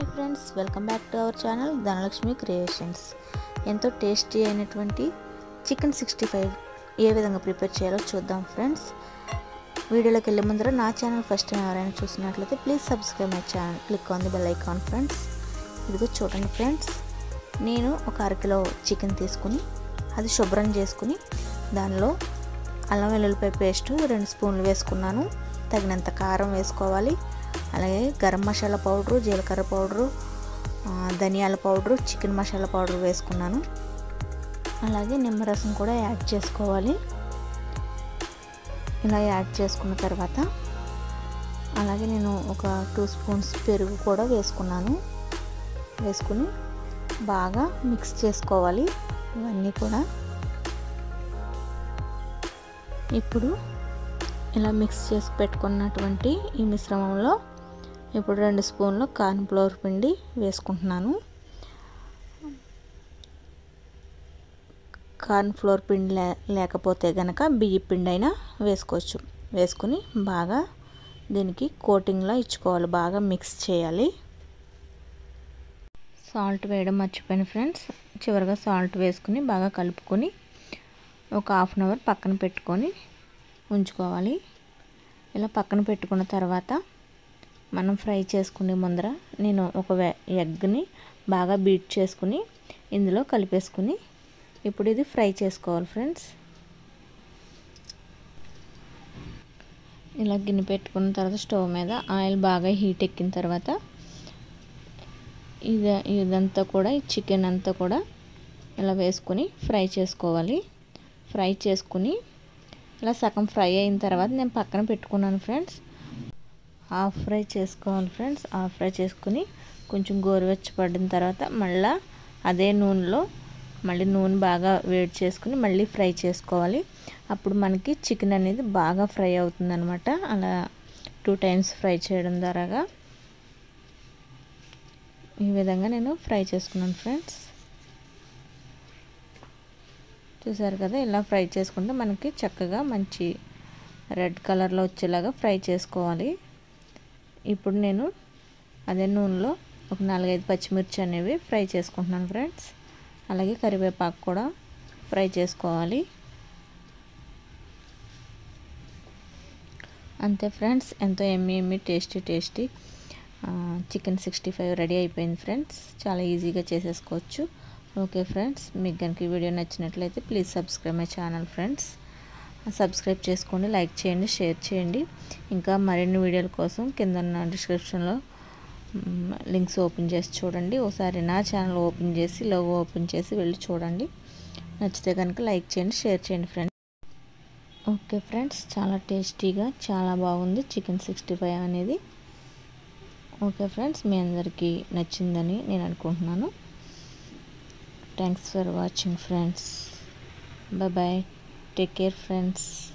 hi friends welcome back to our channel Dhanalakshmi creations ఎంతో tasty అయినటువంటి chicken sixty five ఏ విధంగా ప్రిపేర్ చేయాలో చూద్దాం ఫ్రెండ్స్ వీడియోలోకి వెళ్ళే ముందర నా ఛానల్ ఫస్ట్ టైం ఎవరైనా చూసినట్లయితే please subscribe my channel click on the bell icon friends ఇదిగో చూడండి ఫ్రెండ్స్ నేను ఒక అరకిలో చికెన్ తీసుకుని అది శుభ్రం చేసుకుని దానిలో అల్లం వెల్లుల్లిపాయ పేస్ట్ రెండు స్పూన్లు వేసుకున్నాను తగినంత కారం వేసుకోవాలి అలాగే గరం మసాలా పౌడరు జీలకర్ర పౌడరు ధనియాల పౌడరు చికెన్ మసాలా పౌడర్ వేసుకున్నాను అలాగే నిమ్మరసం కూడా యాడ్ చేసుకోవాలి ఇలా యాడ్ చేసుకున్న తర్వాత అలాగే నేను ఒక టూ స్పూన్స్ పెరుగు కూడా వేసుకున్నాను వేసుకుని బాగా మిక్స్ చేసుకోవాలి ఇవన్నీ కూడా ఇప్పుడు ఇలా మిక్స్ చేసి పెట్టుకున్నటువంటి ఈ మిశ్రమంలో ఇప్పుడు రెండు స్పూన్లు కార్న్ ఫ్లోర్ పిండి వేసుకుంటున్నాను కార్న్ ఫ్లోర్ పిండి లే లేకపోతే కనుక బియ్య పిండి అయినా వేసుకోవచ్చు వేసుకుని బాగా దీనికి కోటింగ్లో ఇచ్చుకోవాలి బాగా మిక్స్ చేయాలి సాల్ట్ వేయడం మర్చిపోయాను ఫ్రెండ్స్ చివరిగా సాల్ట్ వేసుకుని బాగా కలుపుకొని ఒక హాఫ్ అన్ అవర్ పక్కన పెట్టుకొని ఉంచుకోవాలి ఇలా పక్కన పెట్టుకున్న తర్వాత మనం ఫ్రై చేసుకునే ముందర నేను ఒక ఎగ్ని బాగా బీట్ చేసుకుని ఇందులో కలిపేసుకుని ఇప్పుడు ఇది ఫ్రై చేసుకోవాలి ఫ్రెండ్స్ ఇలా గిన్నె పెట్టుకున్న తర్వాత స్టవ్ మీద ఆయిల్ బాగా హీట్ ఎక్కిన తర్వాత ఇది ఇదంతా కూడా ఈ చికెన్ అంతా కూడా ఇలా వేసుకొని ఫ్రై చేసుకోవాలి ఫ్రై చేసుకుని ఇలా సగం ఫ్రై అయిన తర్వాత నేను పక్కన పెట్టుకున్నాను ఫ్రెండ్స్ హాఫ్ ఫ్రై చేసుకోవాలి ఫ్రెండ్స్ హాఫ్ ఫ్రై చేసుకుని కొంచెం గోరువెచ్చ పడిన తర్వాత మళ్ళీ అదే నూనెలో మళ్ళీ నూనె బాగా వేడి చేసుకుని మళ్ళీ ఫ్రై చేసుకోవాలి అప్పుడు మనకి చికెన్ అనేది బాగా ఫ్రై అవుతుందనమాట అలా టూ టైమ్స్ ఫ్రై చేయడం ద్వారాగా ఈ విధంగా నేను ఫ్రై చేసుకున్నాను ఫ్రెండ్స్ చూసారు కదా ఇలా ఫ్రై చేసుకుంటే మనకి చక్కగా మంచి రెడ్ కలర్లో వచ్చేలాగా ఫ్రై చేసుకోవాలి ఇప్పుడు నేను అదే నూనెలో ఒక నాలుగైదు పచ్చిమిర్చి అనేవి ఫ్రై చేసుకుంటున్నాను ఫ్రెండ్స్ అలాగే కరివేపాకు కూడా ఫ్రై చేసుకోవాలి అంతే ఫ్రెండ్స్ ఎంతో ఎమ్మి ఎమ్మి tasty tasty chicken sixty five ready అయిపోయింది ఫ్రెండ్స్ చాలా ఈజీగా చేసేసుకోవచ్చు ఓకే ఫ్రెండ్స్ మీకు కనుక ఈ వీడియో నచ్చినట్లయితే please subscribe my channel friends subscribe చేసుకోండి లైక్ చేయండి షేర్ చేయండి ఇంకా మరిన్ని వీడియోల కోసం కింద ఉన్న డిస్క్రిప్షన్లో లింక్స్ ఓపెన్ చేసి చూడండి ఒకసారి నా ఛానల్ ఓపెన్ చేసి లోగో ఓపెన్ చేసి వెళ్ళి చూడండి నచ్చితే కనుక లైక్ చేయండి షేర్ చేయండి ఫ్రెండ్స్ ఓకే ఫ్రెండ్స్ చాలా టేస్టీగా చాలా బాగుంది చికెన్ సిక్స్టీ ఫైవ్ అనేది ఓకే ఫ్రెండ్స్ మీ అందరికీ నచ్చిందని నేను అనుకుంటున్నాను thanks for watching friends bye bye take care friends